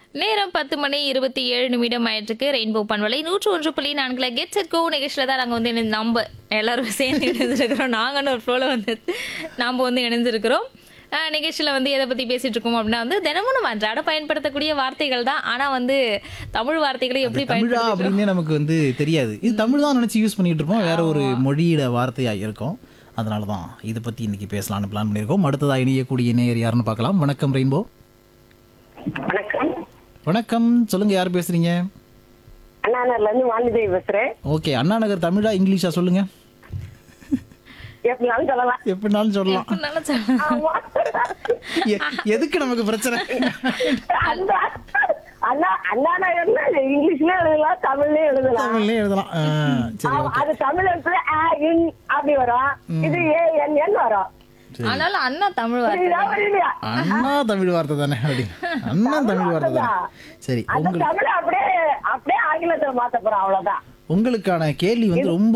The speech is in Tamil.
நேரம் பத்து மணி இருபத்தி ஏழு நிமிடம் ஆயிட்டுருக்கு ரெயின்போ பண்பலை நூற்று ஒன்று புள்ளி நான்குல கெட் செட் கோ நிகழ்ச்சியில் தான் நாங்கள் வந்து இணைந்து நம்ம எல்லாரும் சேர்ந்து இணைஞ்சிருக்கிறோம் நாங்கன்னு ஒரு ஃப்ளோவில் வந்து நாம் வந்து இணைஞ்சிருக்கிறோம் ஆஹ் நிகழ்ச்சியில் வந்து எதை பற்றி பேசிட்டு இருக்கோம் அப்படின்னா வந்து தினமும் நம்ம அன்றாட பயன்படுத்தக்கூடிய வார்த்தைகள் தான் ஆனால் வந்து தமிழ் வார்த்தைகளை எப்படி தமிழா பயன்படுத்துகிறோம் அப்படின்னே நமக்கு வந்து தெரியாது இது தமிழ் தான் நினைச்சு யூஸ் பண்ணிட்டு இருப்போம் வேற ஒரு மொழியில வார்த்தையா இருக்கும் அதனால தான் இதை பத்தி இன்னைக்கு பேசலாம்னு பிளான் பண்ணியிருக்கோம் அடுத்ததா இணையக்கூடிய நேயர் யாருன்னு பார்க்கலாம் வணக்கம் ரெயின்போ வணக்கம் வணக்கம் சொல்லுங்க யார் பேசுறீங்க அண்ணாநகர்ல இருந்து வாணிதேவி பேசுறேன் ஓகே அண்ணா நகர் தமிழா இங்கிலீஷா சொல்லுங்க எப்படினாலும் சொல்லலாம் எப்படினாலும் சொல்லலாம் எப்படினாலும் சொல்லலாம். ஆமா. எ- எதுக்கு நமக்கு பிரச்சனை அண்ணா அண்ணா அண்ணா நகர்ல இங்கிலீஷ்லயும் எழுதலாம் தமிழ்லயும் எழுதலாம் தமிழ்லயே எழுதலாம் ஆ, சரி ஆமா, ஓகே அது தமிழ் எழுத்துல ஆ, இன் அப்படி வரும் இது ஏ என் என் வரும் ஆனாலும் அண்ணா தமிழ் வார்த்தை புரியுதா புரியலையா அண்ணா தமிழ் வார்த்தை தானே அப்படி அண்ணா தமிழ் வார்த்தை தானே சரி அந்த உங்களுக்கு தமிழ் அப்படியே அப்படியே ஆங்கிலத்துல மாத்த போறோம் அவ்வளவுதான் உங்களுக்கான கேள்வி வந்து ரொம்ப